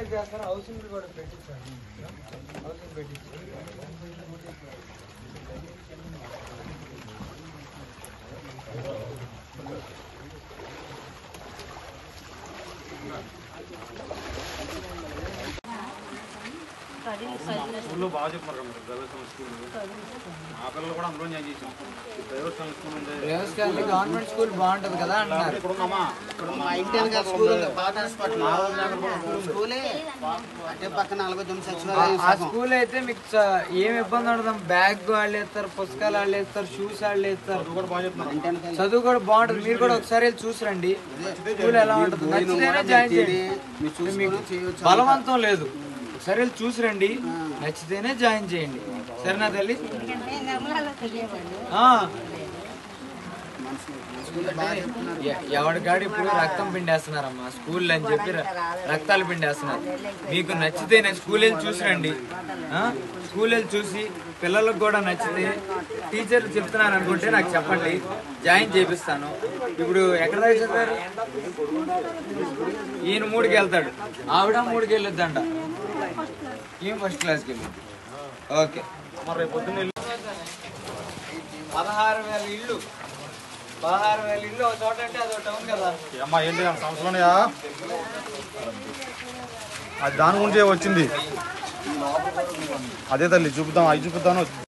ఏదైతే చేస్తారో హౌసింగ్ కూడా పెట్టించండి హౌసింగ్ పెట్టించండి స్కూల్లో బాగా చెప్తున్నారు కదా మీరు ప్రైవేట్ స్కూల్ మా పిల్లలు కూడా అందులో జాయిన్ చేసాం ఈ ప్రైవేట్ స్కూల్ ఉంది రేవస్ కాలనీ గవర్నమెంట్ స్కూల్ బాగుంటది కదా అంటున్నారు ఇక్కడ ఉన్నామా మా ఇంటి వెనకాల స్కూల్ ఉంది పాత హాస్పిటల్ స్కూలే అటే పక్కన నలభై సచివాలయం ఆ స్కూల్ అయితే మీకు చ- ఏం ఇబ్బంది ఉండదు బ్యాగ్ వాళ్ళు వేస్తారు పుస్తకాలు వాళ్ళు వేస్తారు షూస్ వాళ్ళు వేస్తారు కూడా బాగా చెప్తున్నారు ఇంటి వెనకాల చదువు కూడా బాగుంటుంది మీరు కూడా ఒకసారి వెళ్ళి చూసి రండి స్కూల్ ఎలా ఉంటుంది నచ్చితేనే జాయిన్ చేయండి మీరు చూసుకొని చేయొచ్చు బలవంతం లేదు ఒకసారి వెళ్ళి చూసి రండి నచ్చితేనే జాయిన్ చేయండి సరేనా తల్లి ఆ, స్కూల్లో బాగా చెప్తున్నారు ఎ- ఎవడికాడు ఇప్పుడు రక్తం పిండేస్తున్నారమ్మా స్కూల్ అని చెప్పి ర- రక్తాలు పిండేస్తున్నారు మీకు నచ్చితేనే స్కూల్ వెళ్ళి చూసి రండి ఆ? స్కూల్ వెళ్ళి చూసి పిల్లలకు కూడా నచ్చితే టీచర్లు చెప్తున్నారు అనుకుంటే నాకు చెప్పండి జాయిన్ చేపిస్తాను ఇప్పుడు ఎక్కడ దాకా చదివారు ఈయన మూడుకి వెళ్తాడు ఆవిడ మూడుకి వెళ్ళొద్దంట ఈయన ఫస్ట్ క్లాస్కి వెళ్ళింది ఓకే మరి రేపు పొద్దున్న వెళ్ళి పదహారు వేల ఇల్లు పదహారు వేల ఇల్లు ఒక చోట అంటే అదో టౌన్ కదా అమ్మా ఏంటి ఆ సంవత్సరంలోనే అది దాని గురించే వచ్చింది అదే తల్లి చూపుదాం అవి చూపుతాను